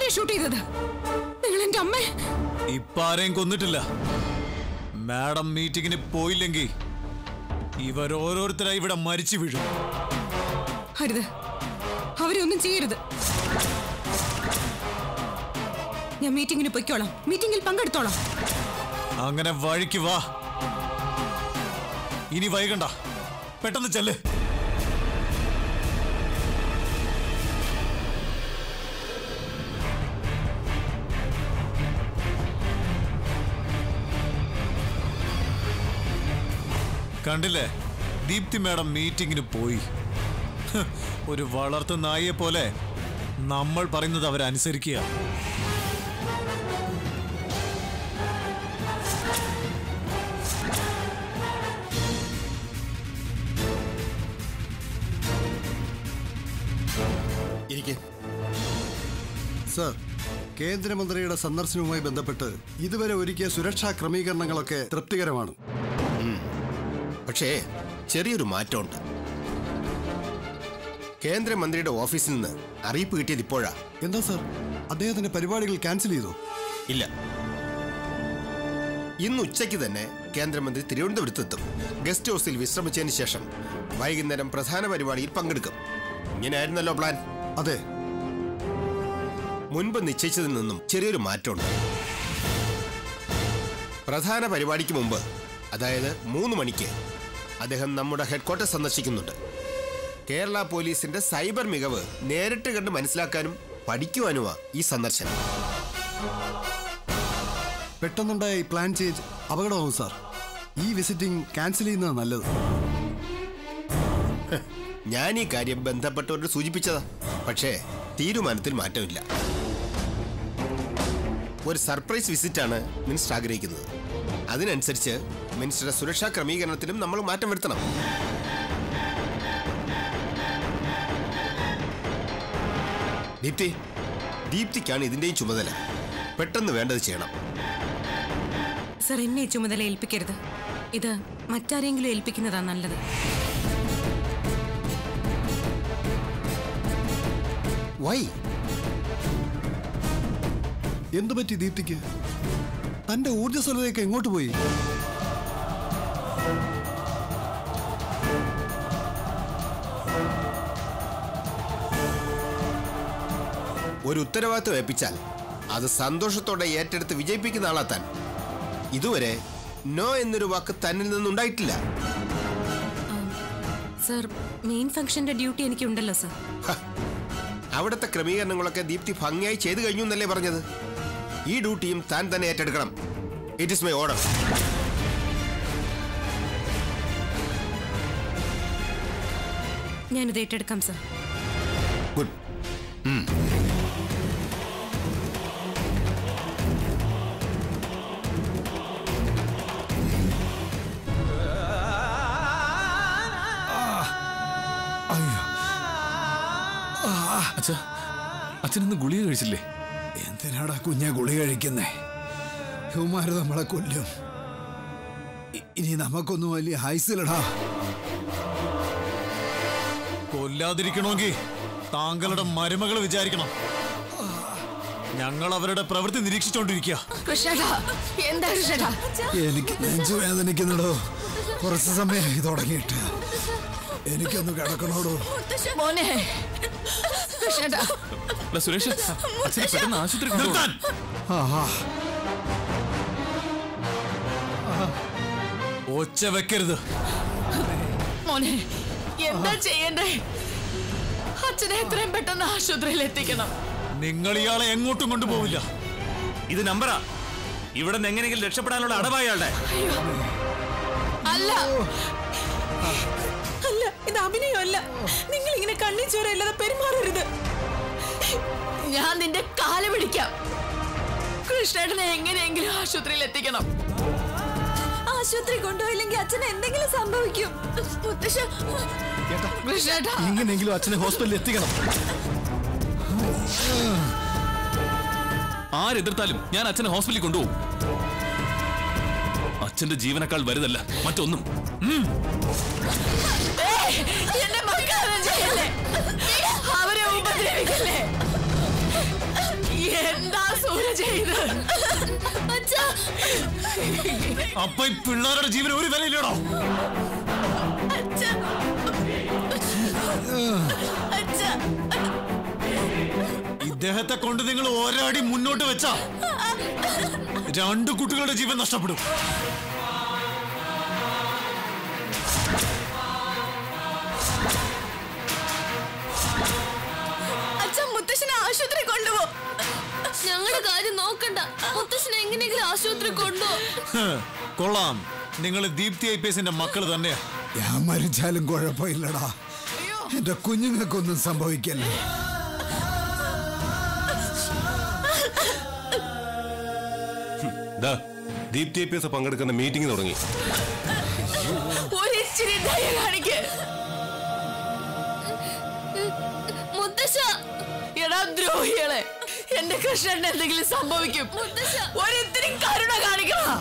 ആരെ ഷൂട്ട് ചെയ്തത് നിങ്ങൾ എന്റെ അമ്മ ഇപ്പൊ ആരെയും കൊന്നിട്ടില്ല മാഡം മീറ്റിംഗിന് പോയില്ലെങ്കിൽ ഇവരോരോരുത്തരായി ഇവിടെ മരിച്ചു വീഴും അരുത് അവരെ ഒന്നും ചെയ്യരുത് ഞാൻ മീറ്റിംഗിന് പൊയ്ക്കോളാം മീറ്റിംഗിൽ പങ്കെടുത്തോളാം അങ്ങനെ വഴിക്ക് വാ ഇനി വൈകണ്ട പെട്ടെന്ന് ചെല്ല് കണ്ടില്ലേ ദീപ്തി മാഡം മീറ്റിംഗിന് പോയി ഹ്, ഒരു വളർത്തു നായയെ പോലെ നമ്മൾ പറയുന്നത് അവരനുസരിക്കുക ഇരിക്കെ സർ കേന്ദ്രമന്ത്രിയുടെ സന്ദർശനവുമായി ബന്ധപ്പെട്ട് ഇതുവരെ ഒരുക്കിയ സുരക്ഷാ ക്രമീകരണങ്ങളൊക്കെ തൃപ്തികരമാണ് പക്ഷേ ചെറിയൊരു മാറ്റമുണ്ട് കേന്ദ്രമന്ത്രിയുടെ ഓഫീസിൽ നിന്ന് അറിയിപ്പ് കിട്ടിയത് ഇപ്പോഴാ എന്താ സർ അദ്ദേഹത്തിന്റെ പരിപാടികൾ ക്യാൻസൽ ചെയ്തു ഇല്ല ഇന്ന് ഉച്ചയ്ക്ക് തന്നെ കേന്ദ്രമന്ത്രി തിരുവനന്തപുരത്തെത്തും ഗസ്റ്റ് ഹൗസിൽ വിശ്രമിച്ചതിന് ശേഷം വൈകുന്നേരം പ്രധാന പരിപാടിയിൽ പങ്കെടുക്കും ഇങ്ങനെയായിരുന്നല്ലോ പ്ലാൻ അതെ മുൻപ് നിശ്ചയിച്ചതിൽ നിന്നും ചെറിയൊരു മാറ്റമുണ്ട് പ്രധാന പരിപാടിക്ക് മുമ്പ് അതായത് മൂന്ന് മണിക്ക് അദ്ദേഹം നമ്മുടെ ഹെഡ്ക്വാർട്ടർ സന്ദർശിക്കുന്നുണ്ട് കേരള പോലീസിന്റെ സൈബർ മികവ് നേരിട്ട് കണ്ട് മനസ്സിലാക്കാനും പഠിക്കുവാനുമാ ഈ സന്ദർശനം പെട്ടെന്നുണ്ടായ ഈ പ്ലാൻ ചേഞ്ച് അപകടമാവും സാർ ഈ വിസിറ്റിംഗ് ക്യാൻസൽ ചെയ്യുന്നത് നല്ലത് ഞാൻ ഈ കാര്യം ബന്ധപ്പെട്ടവരോട് സൂചിപ്പിച്ചതാ പക്ഷേ തീരുമാനത്തിൽ മാറ്റമില്ല ഒരു സർപ്രൈസ് വിസിറ്റാണ് മിനിസ്റ്റർ ആഗ്രഹിക്കുന്നത് അതിനനുസരിച്ച് മിനിസ്റ്ററുടെ സുരക്ഷാ ക്രമീകരണത്തിലും നമ്മൾ മാറ്റം വരുത്തണം ദീപ്തി ദീപ്തിക്കാണ് ഇതിന്റെയും ചുമതല പെട്ടെന്ന് വേണ്ടത് ചെയ്യണം സർ എന്നെ ഈ ചുമതല ഏൽപ്പിക്കരുത് ഇത് മറ്റാരെങ്കിലും ഏൽപ്പിക്കുന്നതാ നല്ലത് വൈ എന്തു പറ്റി ദീപ്തിക്ക് തന്റെ ഊർജ്ജസ്വലതയൊക്കെ എങ്ങോട്ട് പോയി ഒരു ഉത്തരവാദിത്വം ഏൽപ്പിച്ചാൽ അത് സന്തോഷത്തോടെ ഏറ്റെടുത്ത് വിജയിപ്പിക്കുന്ന ആളാ താൻ ഇതുവരെ നോ എന്നൊരു വാക്ക് തന്നിൽ നിന്നുണ്ടായിട്ടില്ല സർ മെയിൻ ഫംഗ്ഷന്റെ ഡ്യൂട്ടി എനിക്കുണ്ടല്ലോ സർ ഹ, അവിടുത്തെ ക്രമീകരണങ്ങളൊക്കെ ദീപ്തി ഭംഗിയായി ചെയ്തു കഴിഞ്ഞു എന്നല്ലേ പറഞ്ഞത് ഈ ഡ്യൂട്ടിയും താൻ തന്നെ ഏറ്റെടുക്കണം ഇറ്റ് ഇസ് മൈ ഓർഡർ ഞാനിത് ഏറ്റെടുക്കാം സർ ഗുഡ് അച്ഛ അച്ഛനൊന്ന് ഗുളിക കഴിച്ചില്ലേ എന്തിനാടാ കുഞ്ഞെ ഗുളി കഴിക്കുന്നേ ഹ്യൂമാര് നമ്മളെ കൊല്ലും ഇ- ഇനി നമുക്കൊന്നും വലിയ ഹൈസിലടാ കൊല്ലാതിരിക്കണമെങ്കിൽ താങ്കളുടെ മരുമകൾ വിചാരിക്കണം ഞങ്ങൾ അവരുടെ പ്രവൃത്തി നിരീക്ഷിച്ചുകൊണ്ടിരിക്കുക കൃഷ്ണേട്ടാ എന്താ കൃഷ്ണേട്ടാ എനിക്ക് നെഞ്ചു വേദനിക്കുന്നുടോ കുറച്ച് സമയമായി തുടങ്ങിയിട്ട് എനിക്കൊന്ന് കിടക്കണോടോ മോനെ കൃഷ്ണേട്ടാ എടാ സുരേഷ് അച്ഛനെ പെട്ടെന്ന് ആശുപത്രി കൊണ്ടുപോകാൻ നിർത്താൻ ആഹാ ഒച്ച വെക്കരുത് മോനെ എന്താ ചെയ്യണ്ടേ അച്ഛനെ എത്രയും പെട്ടെന്ന് ആശുപത്രിയിൽ എത്തിക്കണം നിങ്ങൾ ഇയാളെ എങ്ങോട്ടും കൊണ്ടുപോവില്ല ഇത് നമ്പറാ ഇവിടെ നിന്ന് എങ്ങനെയെങ്കിലും രക്ഷപ്പെടാനുള്ള അടവായാളുടെ അല്ല അല്ല ഇത് അഭിനയമല്ല നിങ്ങൾ ഇങ്ങനെ കണ്ണി ചോരയില്ലാതെ പെരുമാറരുത് ഞാൻ നിന്റെ കാല് പിടിക്കാം കൃഷ്ണേട്ടനെ എങ്ങനെയെങ്കിലും ആശുപത്രിയിൽ എത്തിക്കണം ആശുപത്രി കൊണ്ടുപോയില്ലെങ്കിൽ അച്ഛന് എന്തെങ്കിലും സംഭവിക്കും മുത്തശ്ശ കൃഷ്ണേട്ടാ എങ്ങനെയെങ്കിലും അച്ഛനെ ഹോസ്പിറ്റലിൽ എത്തിക്കണം ആരെതിർത്താലും ഞാൻ അച്ഛനെ ഹോസ്പിറ്റലിൽ കൊണ്ടുപോകും അച്ഛന്റെ ജീവനേക്കാൾ വലുതല്ല മറ്റൊന്നും ഏയ്, എന്റെ മക്കളെ ചെയ്യല്ലേ അവരെ ഉപദ്രവിക്കല്ലേ എന്താ സൂരജ് ചെയ്ത് അച്ഛാ അപ്പൊ ഈ പിള്ളേരുടെ ജീവൻ ഒരു വിലയില്ലടോ അച്ഛാ അച്ഛാ ഇദ്ദേഹത്തെ കൊണ്ട് നിങ്ങൾ ഒരടി മുന്നോട്ട് വെച്ചാ രണ്ടു കുട്ടികളുടെ ജീവൻ നഷ്ടപ്പെടും അച്ഛൻ മുത്തശ്ശനെ ആശുപത്രി കൊണ്ടുപോ ഞങ്ങളുടെ കാര്യം നോക്കണ്ട മുത്തശ്ശനെ എങ്ങനെയെങ്കിലും ആശുപത്രി കൊണ്ടുപോ ഹ്, കൊള്ളാം നിങ്ങൾ ദീപ്തി ഐ പി എസിന്റെ മക്കൾ തന്നെയാ ഞാൻ മരിച്ചാലും കുഴപ്പമില്ലടാ എന്റെ കുഞ്ഞുങ്ങൾക്കൊന്നും സംഭവിക്കല്ലേ ദാ, ദീപ്തി ഐ പി എസ് പങ്കെടുക്കുന്ന മീറ്റിംഗ് തുടങ്ങി ഒരു ഇച്ചിരി ദയ കാണിക്ക് മുത്തശ്ശ എടാ ദ്രോഹികളെ എന്റെ കൃഷ്ണന് എന്തെങ്കിലും സംഭവിക്കും ഒരിത്തിരി കരുണ കാണിക്കണം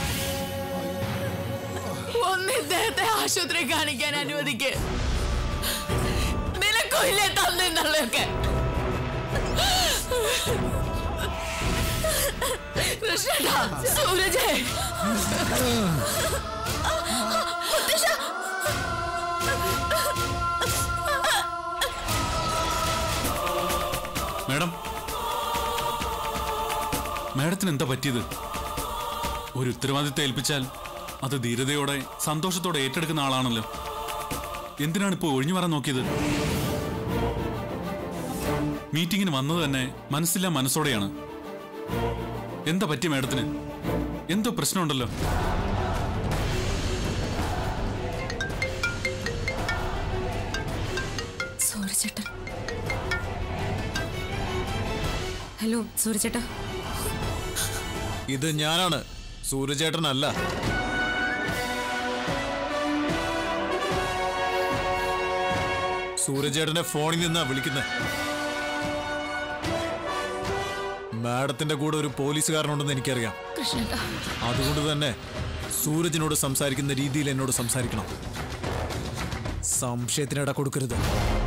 ഒന്ന് ഇദ്ദേഹത്തെ ആശുപത്രി കാണിക്കാൻ അനുവദിക്ക് നിനക്കും ഇല്ലേ തന്നെന്നുള്ളതൊക്കെ കൃഷ്ണ സൂരജേ മുത്തശ്ശ മാഡം മാഡത്തിന് എന്താ പറ്റിയത് ഒരു ഉത്തരവാദിത്തം ഏൽപ്പിച്ചാൽ അത് ധീരതയോടെ സന്തോഷത്തോടെ ഏറ്റെടുക്കുന്ന ആളാണല്ലോ എന്തിനാണ് ഇപ്പോൾ ഒഴിഞ്ഞു മാറാൻ നോക്കിയത് മീറ്റിങ്ങിന് വന്നത് തന്നെ മനസ്സില്ല മനസ്സോടെയാണ് എന്താ പറ്റി മാഡത്തിന് എന്തോ പ്രശ്നമുണ്ടല്ലോ സൂരജേട്ടൻ ഹലോ സൂരജേട്ടാ ഇത് ഞാനാണ് സൂര്യചേട്ടനല്ല സൂര്യചേട്ടനെ ഫോണിൽ നിന്നാ വിളിക്കുന്നത് മാഡത്തിന്റെ കൂടെ ഒരു പോലീസുകാരനുണ്ടെന്ന് എനിക്കറിയാം കൃഷ്ണേട്ടാ അതുകൊണ്ട് തന്നെ സൂരജിനോട് സംസാരിക്കുന്ന രീതിയിൽ എന്നോട് സംസാരിക്കണം സംശയത്തിനിട കൊടുക്കരുത്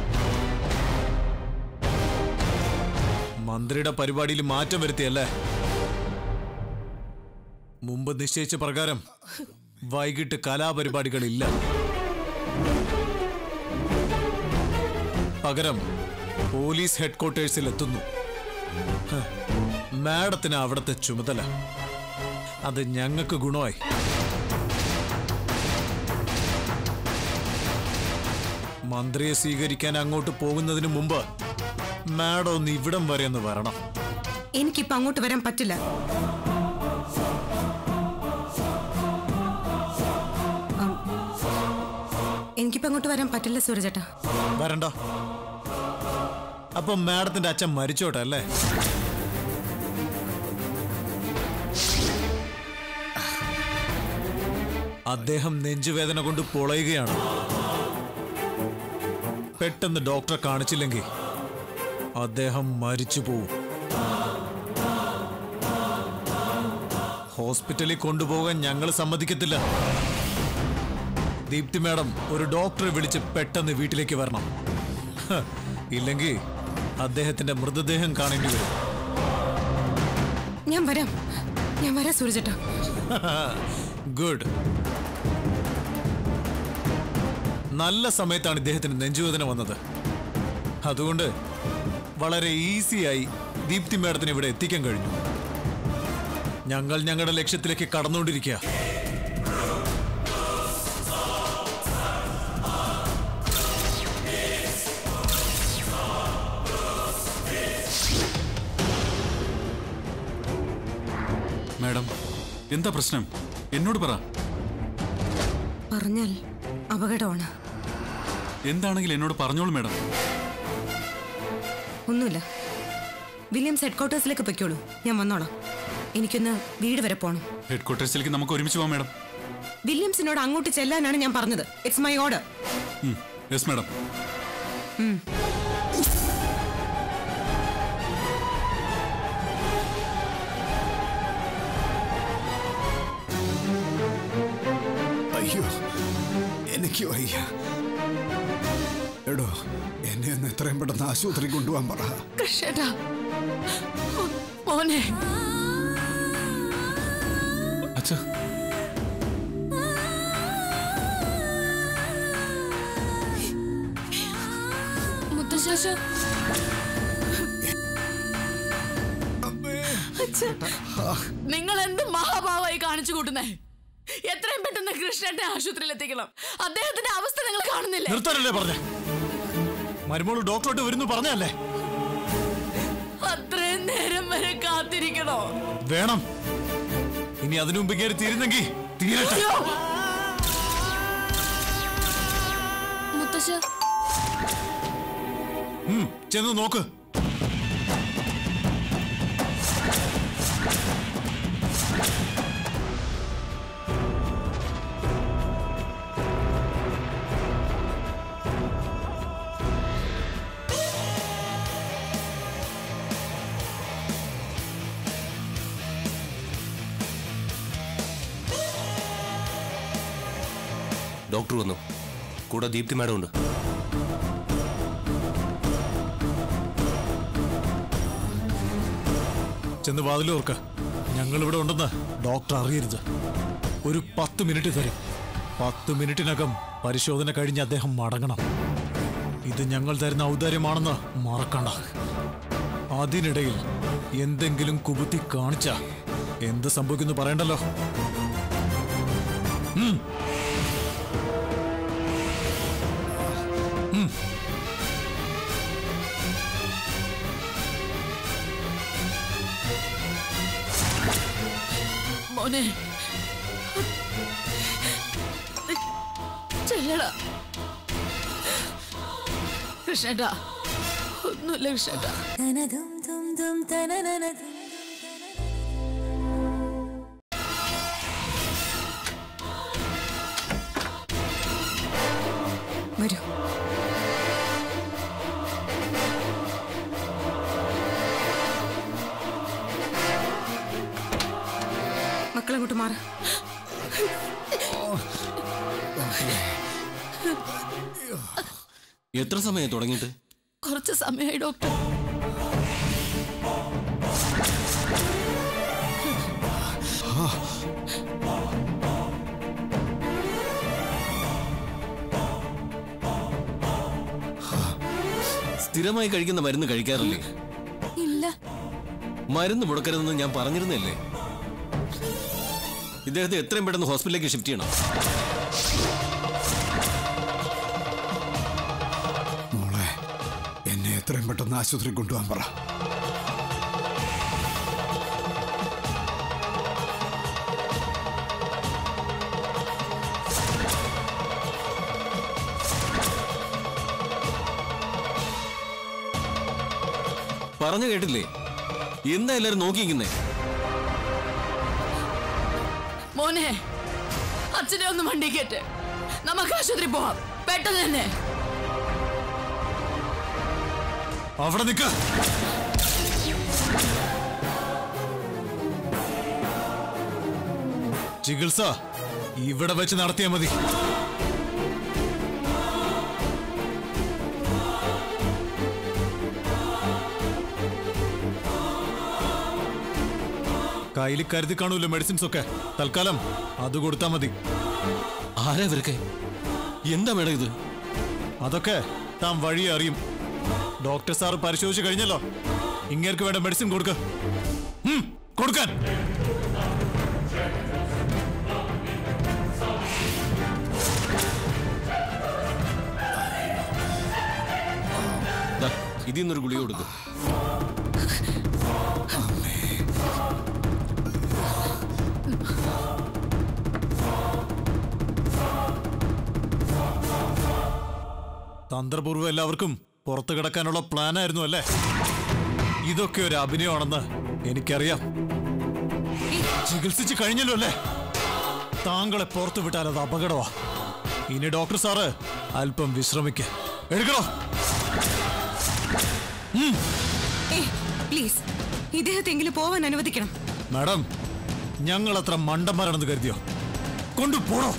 മന്ത്രിയുടെ പരിപാടിയിൽ മാറ്റം വരുത്തിയല്ലേ മുമ്പ് നിശ്ചയിച്ച പ്രകാരം വൈകിട്ട് കലാപരിപാടികളില്ല പകരം പോലീസ് ഹെഡ്ക്വാർട്ടേഴ്സിൽ എത്തുന്നു ഹ്, മാഡത്തിന് അവിടുത്തെ ചുമതല അത് ഞങ്ങൾക്ക് ഗുണമായി മന്ത്രിയെ സ്വീകരിക്കാൻ അങ്ങോട്ട് പോകുന്നതിന് മുമ്പ് മാഡം ഒന്ന് ഇവിടം വരെ ഒന്ന് വരണം എനിക്കിപ്പോ അങ്ങോട്ട് വരാൻ പറ്റില്ല ആം. എനിക്കിപ്പോ അങ്ങോട്ട് വരാൻ പറ്റില്ല സൂരജേട്ടാ വരണ്ട അപ്പൊ മാഡത്തിന്റെ അച്ഛൻ മരിച്ചോട്ടെ അല്ലേ അദ്ദേഹം നെഞ്ചുവേദന കൊണ്ട് പൊളയുകയാണ് പെട്ടെന്ന് ഡോക്ടറെ കാണിച്ചില്ലെങ്കിൽ അദ്ദേഹം മരിച്ചു പോവും ഹോസ്പിറ്റലിൽ കൊണ്ടുപോകാൻ ഞങ്ങൾ സമ്മതിക്കത്തില്ല ദീപ്തി മാഡം ഒരു ഡോക്ടറെ വിളിച്ച് പെട്ടെന്ന് വീട്ടിലേക്ക് വരണം ഹ, ഇല്ലെങ്കിൽ അദ്ദേഹത്തിന്റെ മൃതദേഹം കാണേണ്ടി വരും ഞാൻ വരാം ഞാൻ വരാം സൂരജേട്ടാ ഗുഡ് നല്ല സമയത്താണ് ഇദ്ദേഹത്തിന് നെഞ്ചുവേദന വന്നത് അതുകൊണ്ട് വളരെ ഈസിയായി ദീപ്തി മാഡത്തിന് ഇവിടെ എത്തിക്കാൻ കഴിഞ്ഞു ഞങ്ങൾ ഞങ്ങളുടെ ലക്ഷ്യത്തിലേക്ക് കടന്നുകൊണ്ടിരിക്കുക മാഡം എന്താ പ്രശ്നം എന്നോട് പറ പറഞ്ഞാൽ അപകടമാണ് എന്താണെങ്കിലും എന്നോട് പറഞ്ഞോളൂ മാഡം ഒന്നുമില്ല വില്യംസ് ഹെഡ്ക്വാർട്ടേഴ്സിലേക്ക് പൊയ്ക്കോളൂ ഞാൻ വന്നോളാം എനിക്കൊന്ന് വീട് വരെ പോകണം ഹെഡ് ക്വാർട്ടേഴ്സിലേക്ക് നമുക്ക് ഒരുമിച്ച് പോവാം മാഡം വില്യംസിനോട് അങ്ങോട്ട് ചെല്ലാനാണ് ഞാൻ പറഞ്ഞത് it's my order yes madam അയ്യോ എനിക്ക് വയ്യ എടോ എന്നെ ഒന്ന് എത്രയും പെട്ടെന്ന് ആശുപത്രി കൊണ്ടുപോകാൻ പറ കൃഷ്ണേട്ടാ ഒന്ന് മോനെ അച്ഛാ മുത്തശ്ശ നിങ്ങൾ എന്ത് മഹാഭാവമായി കാണിച്ചു കൂട്ടുന്നേ എത്രയും പെട്ടെന്ന് കൃഷ്ണന്റെ ആശുപത്രിയിൽ എത്തിക്കണം അദ്ദേഹത്തിന്റെ അവസ്ഥ നിങ്ങൾ കാണുന്നില്ലേ നിർത്താനല്ലേ പറഞ്ഞ മരുമോള് ഡോക്ടറോട്ട് വരുന്നു പറഞ്ഞല്ലേ അത്രയും നേരം വരെ കാത്തിരിക്കണോ വേണം ഇനി അതിനു മുമ്പ് കയറി തീരുന്നെങ്കിൽ തീരട്ടെ അയ്യോ! മുത്തശ്ശ ഉം, ചെന്ന് നോക്ക് ഡോക്ടർ വന്നു കൂടെ ദീപ്തി മാഡം ഉണ്ട് ചെന്ന് വാതിലോർക്ക ഞങ്ങൾ ഇവിടെ ഉണ്ടെന്ന് ഡോക്ടർ അറിയരുത് ഒരു പത്ത് മിനിറ്റ് തരും പത്ത് മിനിറ്റിനകം പരിശോധന കഴിഞ്ഞ് അദ്ദേഹം മടങ്ങണം ഇത് ഞങ്ങൾ തരുന്ന ഔദാര്യമാണെന്ന് മറക്കണ്ട അതിനിടയിൽ എന്തെങ്കിലും കുബുത്തി കാണിച്ച എന്ത് സംഭവിക്കുന്നു പറയണ്ടല്ലോ ഉം. ഉം. മോനെ ചെല്ലടാ കൃഷ്ണേട്ടാ ഒന്നുമില്ല കൃഷ്ണേട്ടാ വരൂ മക്കളങ്ങോട്ട് മാറ എത്ര സമയം തുടങ്ങിയിട്ട് കുറച്ച് സമയമായി ഡോക്ടർ സ്ഥിരമായി കഴിക്കുന്ന മരുന്ന് കഴിക്കാറില്ലേ ഇല്ല മരുന്ന് മുടക്കരുതെന്ന് ഞാൻ പറഞ്ഞിരുന്നല്ലേ ഇദ്ദേഹത്തെ എത്രയും പെട്ടെന്ന് ഹോസ്പിറ്റലിലേക്ക് ഷിഫ്റ്റ് ചെയ്യണം മോളെ എന്നെ എത്രയും പെട്ടെന്ന് ആശുപത്രി കൊണ്ടുപോകാൻ പറ പറഞ്ഞു കേട്ടില്ലേ എന്താ എല്ലാരും നോക്കിയിരിക്കുന്നേ മോനെ അച്ഛനെ ഒന്ന് വണ്ടി കയറ്റ് നമുക്ക് ആശുപത്രി പോവാം പെട്ടെന്ന് തന്നെ അവിടെ നിൽക്ക ചികിത്സ ഇവിടെ വെച്ച് നടത്തിയാൽ മതി കയ്യിൽ കരുതി കാണൂല്ലോ മെഡിസിൻസ് ഒക്കെ തൽക്കാലം അത് കൊടുത്താൽ മതി ആരാ ഇവരൊക്കെ എന്താ മേഡം ഇത് അതൊക്കെ താൻ വഴി അറിയും ഡോക്ടർ സാർ പരിശോധിച്ചു കഴിഞ്ഞല്ലോ ഇങ്ങേർക്ക് വേണ്ട മെഡിസിൻ കൊടുക്ക ഉം, കൊടുക്കാൻ ദാ, ഇതിൽ നിന്നൊരു ഗുളിക കൊടുക്ക് തന്ത്രപൂർവ്വം എല്ലാവർക്കും പുറത്തു കിടക്കാനുള്ള പ്ലാനായിരുന്നു അല്ലേ ഇതൊക്കെ ഒരു അഭിനയമാണെന്ന് എനിക്കറിയാം ചികിത്സിച്ച് കഴിഞ്ഞല്ലോ അല്ലേ താങ്കളെ പുറത്തു വിട്ടാൽ അത് അപകടമാ ഇനി ഡോക്ടർ സാറ് അല്പം വിശ്രമിക്ക എടുക്കണോ പ്ലീസ് ഇദ്ദേഹത്തെങ്കിലും പോവാൻ അനുവദിക്കണം മാഡം ഞങ്ങൾ അത്ര മണ്ടന്മാരാണെന്ന് കരുതിയോ കൊണ്ടുപോണോ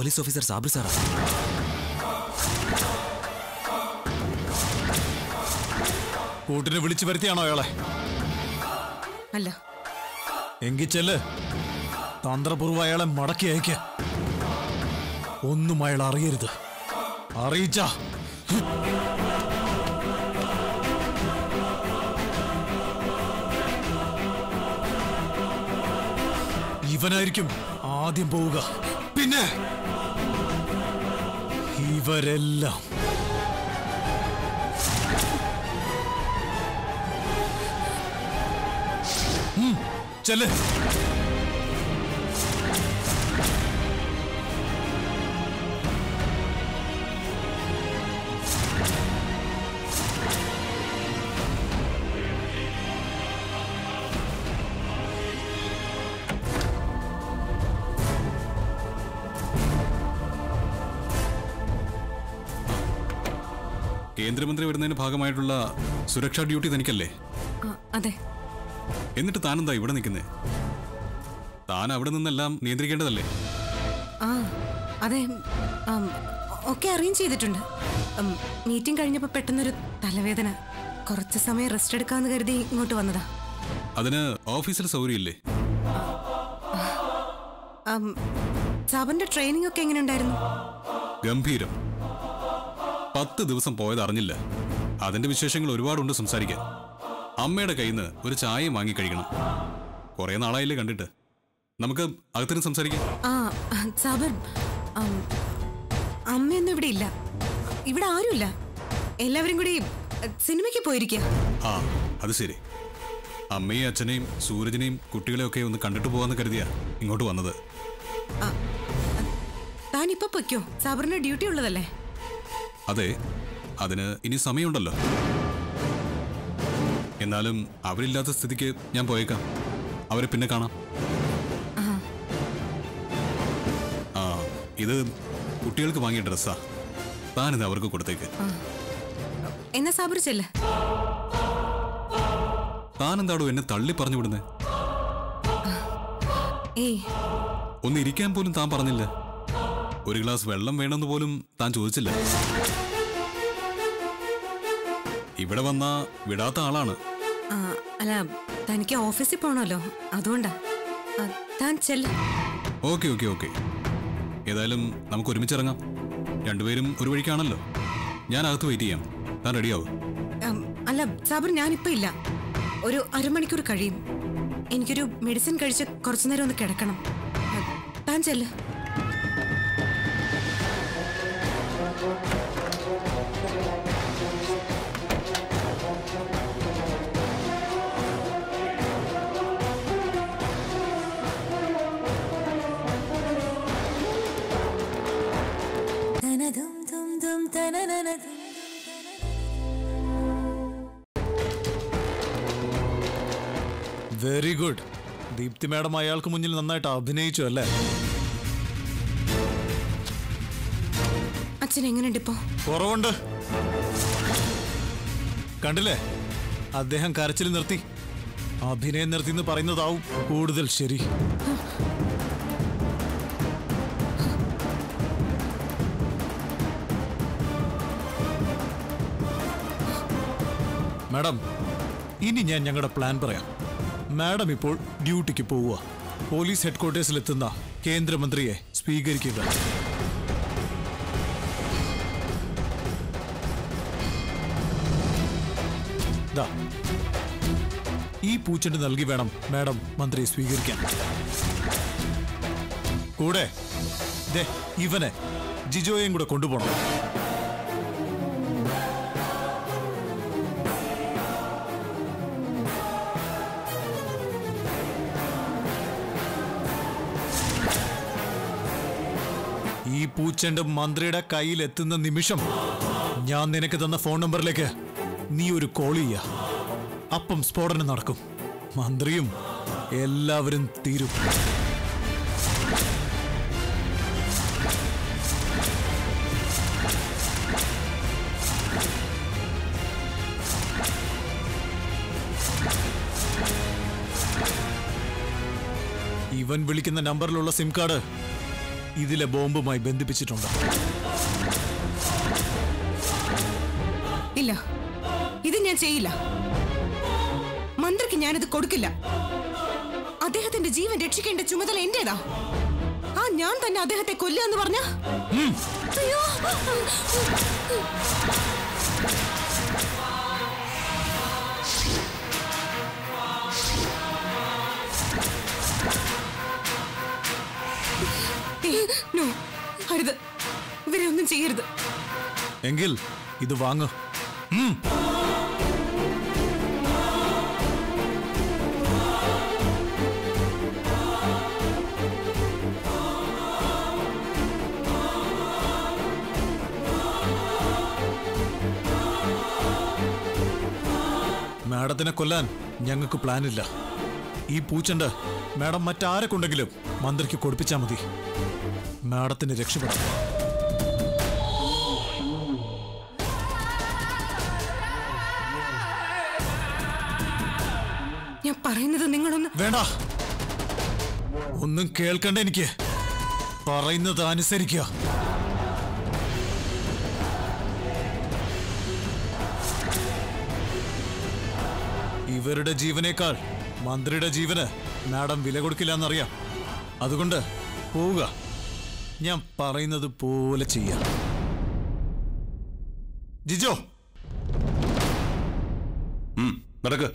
പോലീസ് ഓഫീസർ സാബിർ സാറാ കൂട്ടിനെ വിളിച്ചു വരുത്തിയാണോ അയാളെ അല്ല എങ്കിൽ ചെല്ല് തന്ത്രപൂർവ്വം അയാളെ മടക്കി അയക്ക ഒന്നും അയാൾ അറിയരുത് അറിയിച്ച ഇവനായിരിക്കും ആദ്യം പോവുക പിന്നെ ഇവരെല്ലാം ഉം, ചെല്ല് കേന്ദ്രമന്ത്രി വരുന്നതിന്റെ ഭാഗമായിട്ടുള്ള സുരക്ഷാ ഡ്യൂട്ടി തനിക്കല്ലേ ആ, അതെ എന്നിട്ട് താനെന്താ ഇവിടെ നിൽക്കുന്നേ താൻ അവിടെ നിന്നെല്ലാം നിയന്ത്രിക്കേണ്ടതല്ലേ ആ അതെ ആം, ഒക്കെ അറേഞ്ച് ചെയ്തിട്ടുണ്ട് മീറ്റിംഗ് കഴിഞ്ഞപ്പോൾ പെട്ടെന്നൊരു തലവേദന കുറച്ച് സമയം റെസ്റ്റ് എടുക്കാമെന്ന് കരുതി ഇങ്ങോട്ട് വന്നതാ അതിന് ഓഫീസിൽ സൗകര്യമില്ലേ ആം, സാബിന്റെ ട്രെയിനിങ് ഒക്കെ എങ്ങനെ ഉണ്ടായിരുന്നു ഗംഭീരം പത്ത് ദിവസം പോയത് അറിഞ്ഞില്ല അതിന്റെ വിശേഷങ്ങൾ ഒരുപാടുണ്ട് സംസാരിക്കാൻ അമ്മയുടെ കയ്യിൽ നിന്ന് ഒരു ചായയും വാങ്ങി കഴിക്കണം കുറെ നാളായില്ലേ കണ്ടിട്ട് നമുക്ക് അകത്തിന് സംസാരിക്കാം ആ സാബർ ആം, അമ്മയൊന്നും ഇവിടെ ഇല്ല ഇവിടെ ആരുമില്ല എല്ലാവരും കൂടി അ, സിനിമയ്ക്ക് പോയിരിക്കുക ആ അത് ശരി അമ്മയും അച്ഛനെയും സൂരജിനെയും കുട്ടികളെയും ഒക്കെ ഒന്ന് കണ്ടിട്ട് പോകാന്ന് കരുതിയാ ഇങ്ങോട്ട് വന്നത് താൻ ഇപ്പൊ പൊയ്ക്കോ സാബറിന് ഡ്യൂട്ടി ഉള്ളതല്ലേ അതെ അതിന് ഇനി സമയമുണ്ടല്ലോ എന്നാലും അവരില്ലാത്ത സ്ഥിതിക്ക് ഞാൻ പോയേക്കാം അവരെ പിന്നെ കാണാം ആ ഇത് കുട്ടികൾക്ക് വാങ്ങിയ ഡ്രസ്സാ താനിത് അവർക്ക് കൊടുത്തേക്ക് എന്നാ സാബർ ചെല്ല് താനെന്താടോ എന്നെ തള്ളി പറഞ്ഞു വിടുന്നേ ഏയ് ഒന്ന് ഇരിക്കാൻ പോലും താൻ പറഞ്ഞില്ല ഒരു ഗ്ലാസ് വെള്ളം വേണമെന്ന് പോലും താൻ ചോദിച്ചില്ല ഇവിടെ വന്ന വിടാത്ത ആളാണ് ആ, അല്ല തനിക്ക് ഓഫീസിൽ പോണല്ലോ അതുകൊണ്ടാ ആ, താൻ ചെല്ല് ഓക്കെ ഓക്കെ ഓക്കെ ഏതായാലും നമുക്ക് ഒരുമിച്ചിറങ്ങാം രണ്ടുപേരും ഒരു വഴിക്കാണല്ലോ ഞാൻ അകത്ത് വെയിറ്റ് ചെയ്യാം താൻ റെഡിയാവും ഉം, അല്ല സാബർ ഞാനിപ്പോ ഇല്ല ഒരു അരമണിക്കൂർ കഴിയും എനിക്കൊരു മെഡിസിൻ കഴിച്ച് കുറച്ചു നേരം ഒന്ന് കിടക്കണം ആ, താൻ ചെല്ല് വെരി ഗുഡ് ദീപ്തി മാഡം അയാൾക്ക് മുന്നിൽ നന്നായിട്ട് അഭിനയിച്ചു അല്ലേ അച്ഛൻ എങ്ങനെയുണ്ട് ഇപ്പോ കുറവുണ്ട് കണ്ടില്ലേ അദ്ദേഹം കരച്ചിൽ നിർത്തി അഭിനയം നിർത്തി എന്ന് പറയുന്നതാവും കൂടുതൽ ശരി മാഡം ഇനി ഞാൻ ഞങ്ങളുടെ പ്ലാൻ പറയാം മാഡം ഇപ്പോൾ ഡ്യൂട്ടിക്ക് പോവുക പോലീസ് ഹെഡ്ക്വാർട്ടേഴ്സിൽ എത്തുന്ന കേന്ദ്രമന്ത്രിയെ സ്വീകരിക്കുക ദാ, ഈ പൂച്ചെണ്ട് നൽകി വേണം മാഡം മന്ത്രിയെ സ്വീകരിക്കാൻ കൂടെ ദേ ഇവനെ ജിജോയെയും കൂടെ കൊണ്ടുപോകണം ഈ പൂച്ചെണ്ട് മന്ത്രിയുടെ കയ്യിൽ എത്തുന്ന നിമിഷം ഞാൻ നിനക്ക് തന്ന ഫോൺ നമ്പറിലേക്ക് നീ ഒരു കോൾ ചെയ്യ അപ്പം സ്ഫോടനം നടക്കും മന്ത്രിയും എല്ലാവരും തീരും ഇവൻ വിളിക്കുന്ന നമ്പറിലുള്ള സിം കാർഡ് ഇതിലെ ബോംബുമായി ബന്ധിപ്പിച്ചിട്ടുണ്ട് ഇല്ല ഇത് ഞാൻ ചെയ്യില്ല മന്ത്രിക്ക് ഞാനിത് കൊടുക്കില്ല അദ്ദേഹത്തിന്റെ ജീവൻ രക്ഷിക്കേണ്ട ചുമതല എന്റേതാ ആ ഞാൻ തന്നെ അദ്ദേഹത്തെ കൊല്ലുക എന്ന് പറഞ്ഞ അയ്യോ ഏയ്, no. അരുത് ഇവരെ ഒന്നും ചെയ്യരുത് എങ്കിൽ ഇത് വാങ്ങ് മാഡത്തിനെ കൊല്ലാൻ ഞങ്ങൾക്ക് പ്ലാനില്ല ഈ പൂച്ചണ്ട് മാഡം മറ്റാരെ കൊണ്ടെങ്കിലും മന്ത്രിക്ക് കൊടുപ്പിച്ചാൽ മതി മാഡത്തിന് രക്ഷപ്പെടാം ഞാൻ പറയുന്നത് നിങ്ങളൊന്ന് വേണ്ട ഒന്നും കേൾക്കണ്ട എനിക്ക് പറയുന്നത് അനുസരിക്കുക ഇവരുടെ ജീവനേക്കാൾ മന്ത്രിയുടെ ജീവന് മാഡം വില കൊടുക്കില്ല എന്നറിയാം അതുകൊണ്ട് പോവുക ഞാൻ പറയുന്നത് പോലെ ചെയ്യാം ജിജോ ഉം, നടക്ക്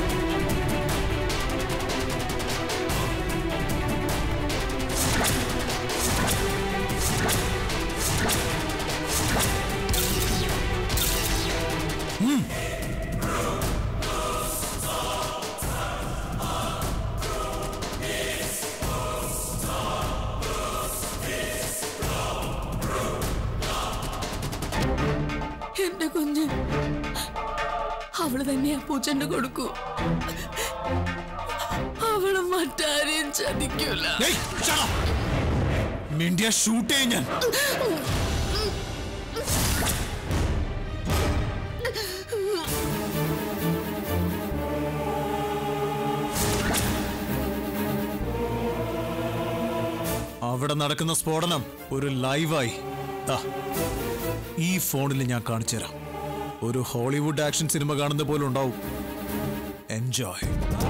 എന്റെ കുഞ്ഞ് അവള് തന്നെയാ പൂച്ചണ്ട് കൊടുക്കൂ അവള് മറ്റാരെയും ചതിക്കൂല ഏയ്, shut up. മിണ്ടിയ ഷൂട്ട് ചെയ്യും ഞാൻ അവിടെ നടക്കുന്ന സ്ഫോടനം ഒരു ലൈവായി ദാ, ഈ ഫോണിൽ ഞാൻ കാണിച്ചു തരാം ഒരു ഹോളിവുഡ് ആക്ഷൻ സിനിമ കാണുന്ന പോലെ ഉണ്ടാവും എൻജോയ്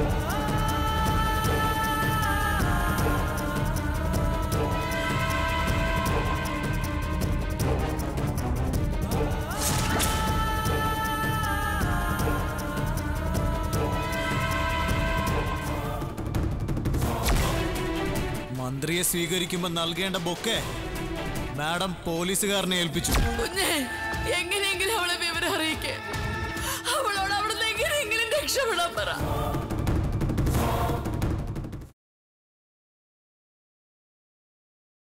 മന്ത്രിയെ സ്വീകരിക്കുമ്പോൾ നൽകേണ്ട ബൊക്കെ മാഡം പോലീസുകാരനെ ഏൽപ്പിച്ചു കുഞ്ഞെ എങ്ങനെയെങ്കിലും അവളെ വിവരം അറിയിക്കേ അവളോട് അവിടുന്ന് എങ്ങനെയെങ്കിലും രക്ഷപ്പെടാൻ പറ